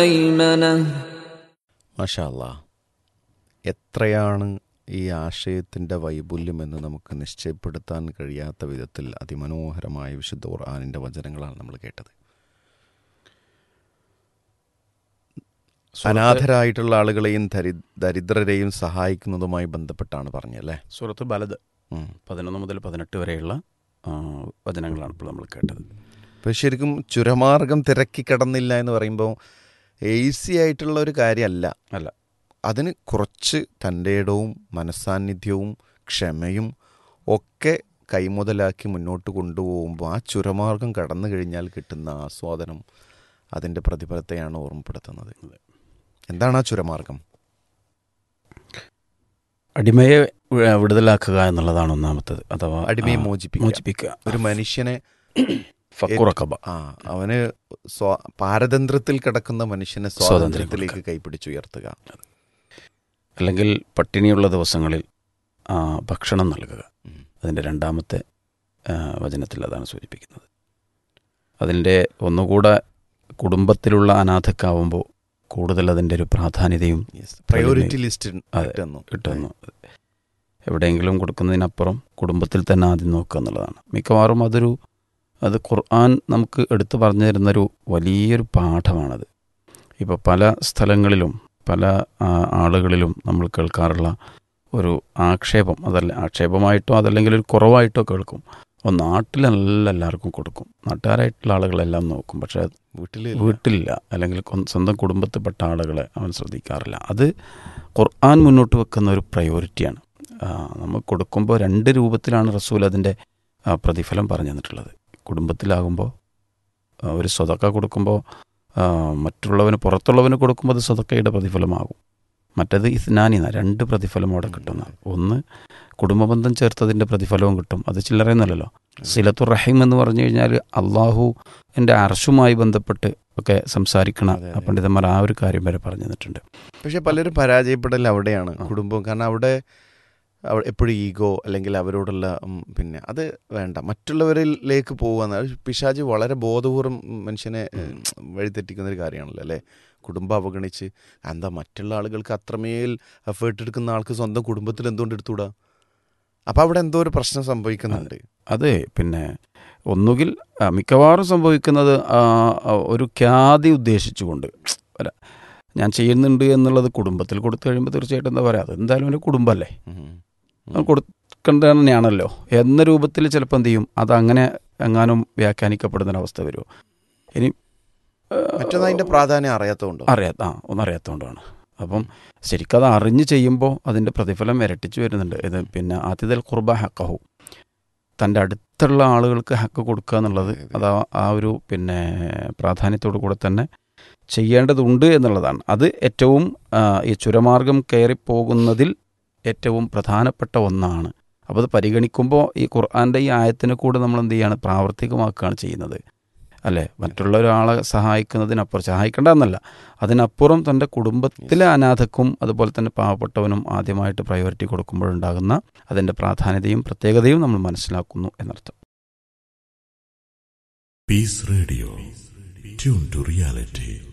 ميمنة മാഷാല്ല എത്രയാണ് ഈ ആശയത്തിൻ്റെ വൈപുല്യമെന്ന് നമുക്ക് നിശ്ചയപ്പെടുത്താൻ കഴിയാത്ത വിധത്തിൽ അതിമനോഹരമായ വിശുദ്ധ ഖുർആാനിൻ്റെ വചനങ്ങളാണ് നമ്മൾ കേട്ടത് അനാഥരായിട്ടുള്ള ആളുകളെയും ദരി ദരിദ്രരെയും സഹായിക്കുന്നതുമായി ബന്ധപ്പെട്ടാണ് പറഞ്ഞല്ലേ സൂറത്ത് ബലത് ഉം. പതിനൊന്ന് മുതൽ പതിനെട്ട് വരെയുള്ള ആ, വചനങ്ങളാണ് ഇപ്പോൾ നമ്മൾ കേട്ടത് അപ്പോൾ ശരിക്കും ചുരമാർഗം തിരക്കി കിടന്നില്ല എന്ന് പറയുമ്പോൾ ഈസി ആയിട്ടുള്ള ഒരു കാര്യമല്ല അല്ല അതിന് കുറച്ച് തൻ്റെ ഇടവും മനസ്സാന്നിധ്യവും ക്ഷമയും ഒക്കെ കൈമുതലാക്കി മുന്നോട്ട് കൊണ്ടുപോകുമ്പോൾ ആ ചുരമാർഗം കടന്നു കഴിഞ്ഞാൽ കിട്ടുന്ന ആസ്വാദനം അതിൻ്റെ പ്രതിഫലത്തെയാണ് ഓർമ്മപ്പെടുത്തുന്നത് എന്താണ് ആ ചുരമാർഗം അടിമയെ വി- വിടുതലാക്കുക എന്നുള്ളതാണ് ഒന്നാമത്തത് അഥവാ അടിമയെ ആ, മോചിപ്പിക്കുക മോചിപ്പിക്കുക ഒരു മനുഷ്യനെ ഫക്കുറക്കബ ആ അവന് സ്വാ പാരതന്ത്ര്യത്തിൽ കിടക്കുന്ന മനുഷ്യനെ സ്വാതന്ത്ര്യം സ്വാതന്ത്ര്യത്തിലേക്ക് കൈപ്പിടിച്ചുയർത്തുക അല്ലെങ്കിൽ പട്ടിണിയുള്ള ദിവസങ്ങളിൽ ആ, ഭക്ഷണം നൽകുക ഉം. അതിൻ്റെ രണ്ടാമത്തെ ആ, വചനത്തിൽ അതാണ് സൂചിപ്പിക്കുന്നത് അതിൻ്റെ ഒന്നുകൂടെ കുടുംബത്തിലുള്ള അനാഥക്കാവുമ്പോൾ കൂടുതൽ അതിൻ്റെ ഒരു പ്രാധാന്യതയും പ്രയോറിറ്റി ലിസ്റ്റ് അതെ. കിട്ടുന്നു കിട്ടുന്നു എവിടെയെങ്കിലും കൊടുക്കുന്നതിനപ്പുറം കുടുംബത്തിൽ തന്നെ ആദ്യം നോക്കുക എന്നുള്ളതാണ് മിക്കവാറും അതൊരു അത് ഖുർആൻ നമുക്ക് എടുത്തു പറഞ്ഞു തരുന്നൊരു വലിയൊരു പാഠമാണത് ഇപ്പോൾ പല സ്ഥലങ്ങളിലും പല ആ, ആളുകളിലും നമ്മൾ കേൾക്കാറുള്ള ഒരു ആക്ഷേപം അതല്ല ആക്ഷേപമായിട്ടോ അതല്ലെങ്കിൽ ഒരു കുറവായിട്ടോ കേൾക്കും അപ്പോൾ നാട്ടിലല്ല എല്ലാവർക്കും കൊടുക്കും നാട്ടുകാരായിട്ടുള്ള ആളുകളെല്ലാം നോക്കും പക്ഷേ വീട്ടിൽ വീട്ടിലില്ല അല്ലെങ്കിൽ കൊ- സ്വന്തം കുടുംബത്തിൽപ്പെട്ട ആളുകളെ അവൻ ശ്രദ്ധിക്കാറില്ല അത് ഖുർആൻ മുന്നോട്ട് വെക്കുന്ന ഒരു പ്രയോറിറ്റിയാണ് ആ, നമ്മൾ കൊടുക്കുമ്പോൾ രണ്ട് രൂപത്തിലാണ് റസൂൽ അതിൻ്റെ ആ, പ്രതിഫലം പറഞ്ഞു തന്നിട്ടുള്ളത് കുടുംബത്തിലാകുമ്പോൾ ആ, ഒരു സ്വതക്ക കൊടുക്കുമ്പോൾ ആ, മറ്റുള്ളവന് പുറത്തുള്ളവന് കൊടുക്കുമ്പോൾ അത് സ്വതക്കയുടെ പ്രതിഫലമാകും മറ്റത് ഇസ്നാനിന രണ്ട് പ്രതിഫലം അവിടെ കിട്ടുന്ന ഒന്ന് കുടുംബബന്ധം ചേർത്തതിൻ്റെ പ്രതിഫലവും കിട്ടും അത് ചില്ലറയൊന്നുമല്ലല്ലോ സിലത്തുർ റഹീം എന്ന് പറഞ്ഞു കഴിഞ്ഞാൽ അള്ളാഹു എൻ്റെ അർഷുമായി ബന്ധപ്പെട്ട് ഒക്കെ സംസാരിക്കണ അതെ, ആ അതെ. പണ്ഡിതന്മാർ ആ ഒരു കാര്യം വരെ പറഞ്ഞു തന്നിട്ടുണ്ട് പക്ഷെ പലരും പരാജയപ്പെടൽ അവിടെയാണ് ആ. കുടുംബം കാരണം അവിടെ അവ- എപ്പോഴും ഈഗോ അല്ലെങ്കിൽ അവരോടുള്ള ഉം, പിന്നെ അത് വേണ്ട മറ്റുള്ളവരിലേക്ക് പോകുക പിശാജ് വളരെ ബോധപൂർവ്വം മനുഷ്യനെ ഉം, വഴിതെറ്റിക്കുന്ന ഒരു കാര്യമാണല്ലോ അല്ലേ കുടുംബം അവഗണിച്ച് എന്താ മറ്റുള്ള ആളുകൾക്ക് അത്രമേൽ എഫേർട്ട് എടുക്കുന്ന ആൾക്ക് സ്വന്തം കുടുംബത്തിൽ എന്തുകൊണ്ട് എടുത്തുകൂടാ അപ്പം അവിടെ എന്തോ ഒരു പ്രശ്നം സംഭവിക്കുന്നുണ്ട് അതെ പിന്നെ ഒന്നുകിൽ ആ, മിക്കവാറും സംഭവിക്കുന്നത് ആ, ആ, ഒരു ഖ്യാതി ഉദ്ദേശിച്ചുകൊണ്ട് അല്ല ഞാൻ ചെയ്യുന്നുണ്ട് എന്നുള്ളത് കുടുംബത്തിൽ കൊടുത്തു കഴിയുമ്പോൾ തീർച്ചയായിട്ടും എന്താ പറയുക അത് എന്തായാലും ഒരു കുടുംബമല്ലേ ഉം. അത് കൊടുക്കേണ്ടത് തന്നെയാണല്ലോ എന്ന രൂപത്തിൽ ചിലപ്പോൾ എന്ത് ചെയ്യും അതങ്ങനെ എങ്ങാനും വ്യാഖ്യാനിക്കപ്പെടുന്നൊരവസ്ഥ വരുമോ ഇനി ആ, മറ്റൊന്ന് അതിന്റെ പ്രാധാന്യം അറിയാത്തതുകൊണ്ടോ അറിയാത്ത ആ ഒന്നറിയാത്തതുകൊണ്ടാണ് അപ്പം ശരിക്കും അത് അറിഞ്ഞ് ചെയ്യുമ്പോൾ അതിൻ്റെ പ്രതിഫലം ഇരട്ടിച്ച് വരുന്നുണ്ട് ഇത് പിന്നെ ആതിഥൽ കുർബ ഹക്കഹു തൻ്റെ അടുത്തുള്ള ആളുകൾക്ക് ഹക്ക് കൊടുക്കുക എന്നുള്ളത് അതെ, അതെ. അത് ആ- ആ ഒരു പിന്നെ പ്രാധാന്യത്തോടു കൂടെ തന്നെ ചെയ്യേണ്ടതുണ്ട് എന്നുള്ളതാണ് അത് ഏറ്റവും ആ, ഈ ചുരമാർഗം കയറിപ്പോകുന്നതിൽ ഏറ്റവും പ്രധാനപ്പെട്ട ഒന്നാണ് അപ്പോൾ അത് പരിഗണിക്കുമ്പോൾ ഈ ഖുർആൻ്റെ ഈ ആയത്തിനെ കൂടെ നമ്മൾ എന്ത് ചെയ്യാണ് പ്രാവർത്തികമാക്കുകയാണ് ചെയ്യുന്നത് അല്ലേ മറ്റുള്ള ഒരാളെ സഹായിക്കുന്നതിനപ്പുറം സഹായിക്കേണ്ട എന്നല്ല അതിനപ്പുറം തൻ്റെ കുടുംബത്തിലെ അനാഥക്കും അതുപോലെ തന്നെ പാവപ്പെട്ടവനും ആദ്യമായിട്ട് പ്രയോറിറ്റി കൊടുക്കുമ്പോഴുണ്ടാകുന്ന അതിൻ്റെ പ്രാധാന്യതയും പ്രത്യേകതയും നമ്മൾ മനസ്സിലാക്കുന്നു എന്നർത്ഥം Peace Radio. Tune to reality.